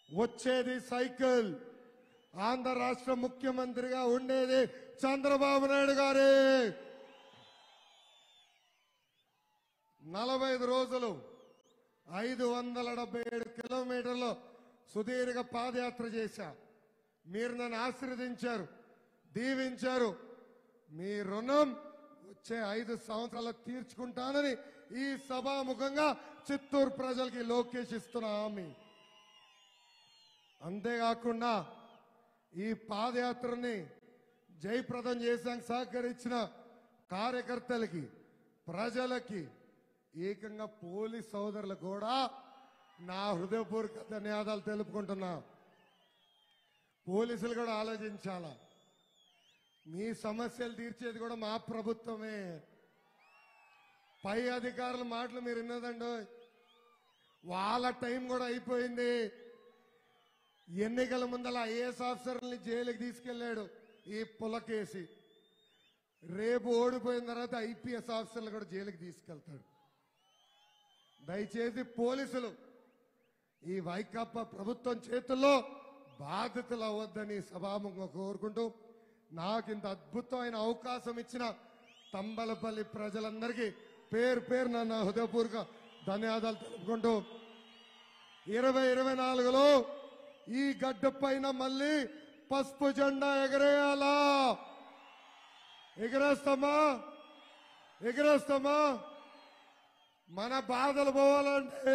వచ్చేది సైకిల్ ఆంధ్ర రాష్ట్ర ముఖ్యమంత్రిగా ఉండేది చంద్రబాబు నాయుడు గారే నలభై ఐదు రోజులు ఐదు వందల డెబ్బై ఏడు కిలోమీటర్లు సుదీర్ఘ పాదయాత్ర చేశా మీరు నన్ను ఆశీర్వదించారు దీవించారు మీ రుణం వచ్చే ఐదు సంవత్సరాలు తీర్చుకుంటానని ఈ సభాముఖంగా చిత్తూరు ప్రజలకి లోకేష్ ఇస్తున్న హామీ అంతేకాకుండా ఈ పాదయాత్రని జయప్రదం చేసాక సహకరించిన కార్యకర్తలకి ప్రజలకి ఏకంగా పోలీస్ సోదరులకు కూడా నా హృదయపూర్వక ధన్యవాదాలు తెలుపుకుంటున్నా పోలీసులు కూడా ఆలోచించాలా మీ సమస్యలు తీర్చేది కూడా మా ప్రభుత్వమే పై అధికారుల మాటలు మీరు విన్నదండి వాళ్ళ టైం కూడా అయిపోయింది ఎన్నికల ముందల ఐఏఎస్ ఆఫీసర్ని జైలుకి తీసుకెళ్లాడు ఈ పులకేసి రేపు ఓడిపోయిన తర్వాత ఐపీఎస్ ఆఫీసర్లు కూడా జైలుకి తీసుకెళ్తాడు దయచేసి పోలీసులు ఈ వైకాపా ప్రభుత్వం చేతుల్లో బాధితులు అవ్వద్దని సభాముఖంగా కోరుకుంటూ నాకు ఇంత అద్భుతమైన అవకాశం ఇచ్చిన తంబలపల్లి ప్రజలందరికీ పేరు పేరు నన్ను హృదయపూర్వక ధన్యవాదాలు తెలుపుకుంటూ ఇరవై ఇరవై నాలుగులో ఈ గడ్డ పైన మళ్ళీ పసుపు జెండా ఎగరేయాలా ఎగరేస్తామా ఎగరేస్తామా మన బాధలు పోవాలంటే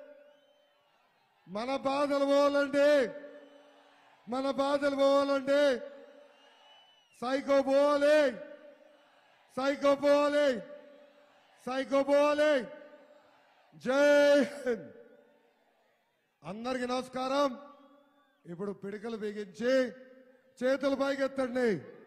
మన బాధలు పోవాలంటే మన బాధలు పోవాలంటే సైకో పోవాలి సైకో పోవాలి సైకో పోవాలి జై హింద్ అందరికి నమస్కారం ఇప్పుడు పిడికలు బిగించి చేతులు పైకెత్తండి